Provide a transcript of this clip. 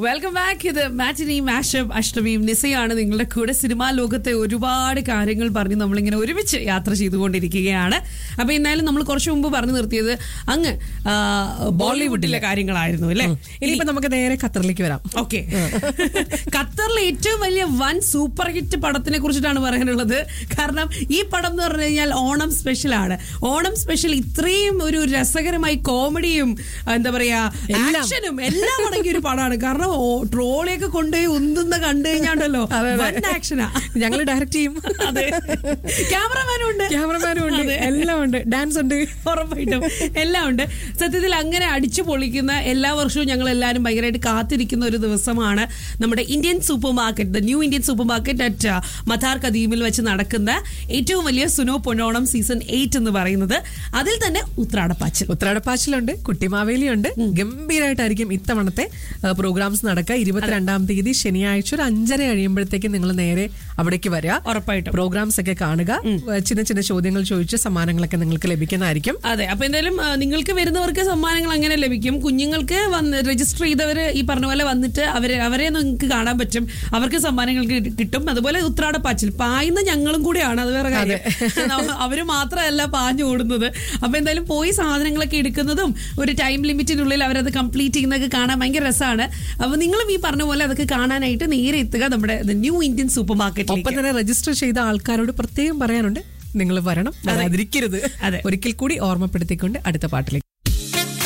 Welcome back ഇത് മാറ്റിനി mashup അഷ്ടമിയും നിസയാണ് നിങ്ങളുടെ കൂടെ സിനിമാ ലോകത്തെ ഒരുപാട് കാര്യങ്ങൾ പറഞ്ഞ് നമ്മളിങ്ങനെ ഒരുമിച്ച് യാത്ര ചെയ്തുകൊണ്ടിരിക്കുകയാണ് അപ്പൊ എന്നാലും നമ്മൾ കുറച്ച് മുമ്പ് പറഞ്ഞു നിർത്തിയത് അങ്ങ് ആ, ബോളിവുഡിലെ കാര്യങ്ങളായിരുന്നു അല്ലേ ഇനിയിപ്പോ നമുക്ക് നേരെ ഖത്തറിലേക്ക് വരാം ഓക്കെ ഖത്തറിലെ ഏറ്റവും വലിയ വൻ സൂപ്പർ ഹിറ്റ് പടത്തിനെ കുറിച്ചിട്ടാണ് പറയാനുള്ളത് കാരണം ഈ പടം എന്ന് പറഞ്ഞു കഴിഞ്ഞാൽ ഓണം സ്പെഷ്യൽ ആണ് ഓണം സ്പെഷ്യൽ ഇത്രയും ഒരു രസകരമായി കോമഡിയും എന്താ പറയാ ആക്ഷനും എല്ലാം അടങ്ങിയ ഒരു പടമാണ് കാരണം ട്രോളിയൊക്കെ കൊണ്ടുപോയി ഉന്തുന്ന കണ്ടു കഴിഞ്ഞാണ്ടല്ലോ വൻ ആക്ഷനാ ഞങ്ങൾ ഡയറക്റ്റ് ചെയ്യും അതെ ക്യാമറമാനും ഉണ്ട് ക്യാമറമാനും ഉണ്ട് അതെ. എല്ലാം ഉണ്ട് ഡാൻസ് ഉണ്ട് ഉറപ്പായിട്ടും എല്ലാം ഉണ്ട് സത്യത്തിൽ അങ്ങനെ അടിച്ചു പൊളിക്കുന്ന എല്ലാ വർഷവും ഞങ്ങൾ എല്ലാവരും ഭയങ്കരമായിട്ട് കാത്തിരിക്കുന്ന ഒരു ദിവസമാണ് നമ്മുടെ Indian super market the new Indian super market at മഥാർ കദീമിൽ വെച്ച് നടക്കുന്ന ഏറ്റവും വലിയ സുനോ പൊന്നോണം സീസൺ എയ്റ്റ് എന്ന് പറയുന്നത് അതിൽ തന്നെ ഉത്രാടപ്പാച്ചിൽ ഉത്രാടപ്പാച്ചിലുണ്ട് കുട്ടിമാവേലിയുണ്ട് ഗംഭീരമായിട്ടായിരിക്കും ഇത്തവണത്തെ പ്രോഗ്രാംസ് നടക്കുക ഇരുപത്തിരണ്ടാം തീയതി ശനിയാഴ്ച ഒരു അഞ്ചര കഴിയുമ്പോഴത്തേക്ക് നിങ്ങൾ നേരെ അവിടേക്ക് വരിക ഉറപ്പായിട്ടും പ്രോഗ്രാംസ് ഒക്കെ കാണുക ചിന്ന ചിന്ന ചോദ്യങ്ങൾ ചോദിച്ച് സമ്മാനങ്ങളൊക്കെ നിങ്ങൾക്ക് ലഭിക്കുന്നതായിരിക്കും അതെ അപ്പൊ എന്തായാലും ആ, നിങ്ങൾക്ക് വരുന്നവർക്ക് സമ്മാനങ്ങൾ അങ്ങനെ ലഭിക്കും കുഞ്ഞുങ്ങൾക്ക് വന്ന് രജിസ്റ്റർ ചെയ്തവര് ഈ പറഞ്ഞ പോലെ വന്നിട്ട് അവരെ അവരെ നിങ്ങൾക്ക് കാണാൻ പറ്റും അവർക്ക് സമ്മാനങ്ങൾ കി- കിട്ടും അതുപോലെ ഉത്രാടപ്പാച്ചിൽ പായുന്ന ഞങ്ങളും കൂടിയാണ് അത് വേറെ കാര്യം നമ്മ- അവര് മാത്രമല്ല പാഞ്ഞു ഓടുന്നത് അപ്പൊ എന്തായാലും പോയി സാധനങ്ങളൊക്കെ എടുക്കുന്നതും ഒരു ടൈം ലിമിറ്റിനുള്ളിൽ അവരത് കംപ്ലീറ്റ് ചെയ്യുന്നതൊക്കെ കാണാൻ ഭയങ്കര രസമാണ് അപ്പൊ നിങ്ങളും ഈ പറഞ്ഞ പോലെ അതൊക്കെ കാണാനായിട്ട് നേരെ എത്തുക നമ്മുടെ ന്യൂ ഇന്ത്യൻ സൂപ്പർ മാർക്കറ്റിലേക്ക് ഒപ്പം തന്നെ രജിസ്റ്റർ ചെയ്ത ആൾക്കാരോട് പ്രത്യേകം പറയാനുണ്ട് നിങ്ങൾ വരണം വരാതിരിക്കരുത് അതെ. ഒരിക്കൽ കൂടി ഓർമ്മപ്പെടുത്തിക്കൊണ്ട് അടുത്ത പാട്ടിലേക്ക്